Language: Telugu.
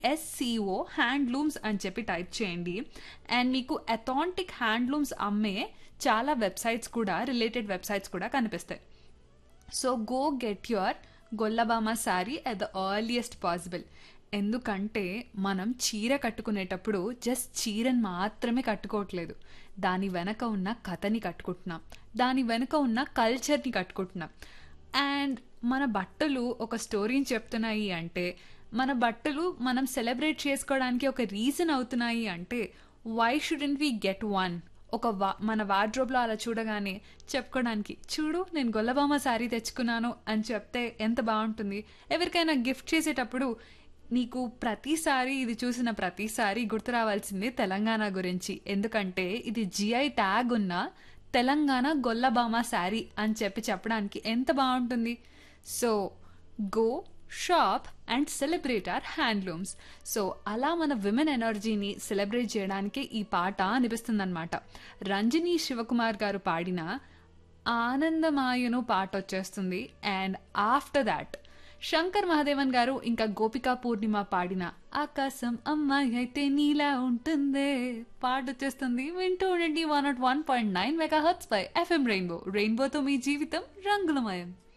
ఎస్సీఓ హ్యాండ్లూమ్స్ అని చెప్పి టైప్ చేయండి అండ్ మీకు అథాంటిక్ హ్యాండ్లూమ్స్ అమ్మే చాలా వెబ్సైట్స్ కూడా రిలేటెడ్ వెబ్సైట్స్ కూడా కనిపిస్తాయి so go get your Gollabhama sari at the earliest possible ఎందుకంటే మనం చీర కట్టుకునేటప్పుడు జస్ట్ చీరని మాత్రమే కట్టుకోవట్లేదు దాని వెనక ఉన్న కథని కట్టుకుంటున్నాం దాని వెనక ఉన్న కల్చర్ని కట్టుకుంటున్నాం అండ్ మన బట్టలు ఒక స్టోరీని చెప్తున్నాయి అంటే మన బట్టలు మనం సెలబ్రేట్ చేసుకోవడానికి ఒక రీజన్ అవుతున్నాయి అంటే why should we get one ఒక వా మన వార్డ్రోబ్లో అలా చూడగానే చెప్పుకోవడానికి చూడు నేను గొల్లబామ శారీ తెచ్చుకున్నాను అని చెప్తే ఎంత బాగుంటుంది ఎవరికైనా గిఫ్ట్ చేసేటప్పుడు నీకు ప్రతిసారి ఇది చూసిన ప్రతిసారి గుర్తు రావాల్సింది తెలంగాణ గురించి ఎందుకంటే ఇది జిఐ ట్యాగ్ ఉన్న తెలంగాణ గొల్లబామ శారీ అని చెప్పి చెప్పడానికి ఎంత బాగుంటుంది so go shop and celebrate our handlooms so అలా మన విమెన్ ఎనర్జీని సెలబ్రేట్ చేయడానికి ఈ పాట అనిపిస్తుందన్నమాట రంజని శివకుమార్ గారు పాడిన ఆనందమాయను పాట వచ్చేస్తుంది and after that Shankar Mahadevan గారు ఇంకా గోపికా పూర్ణిమ పాడిన ఆకాశం అమ్మాయి అయితే నీలా ఉంటుందే పాట వచ్చేస్తుంది వింటూ ఉండండి one nought one point nine mega hertz పై ఎఫ్ఎం రెయిన్బో రెయిన్బోతో మీ జీవితం రంగులమయం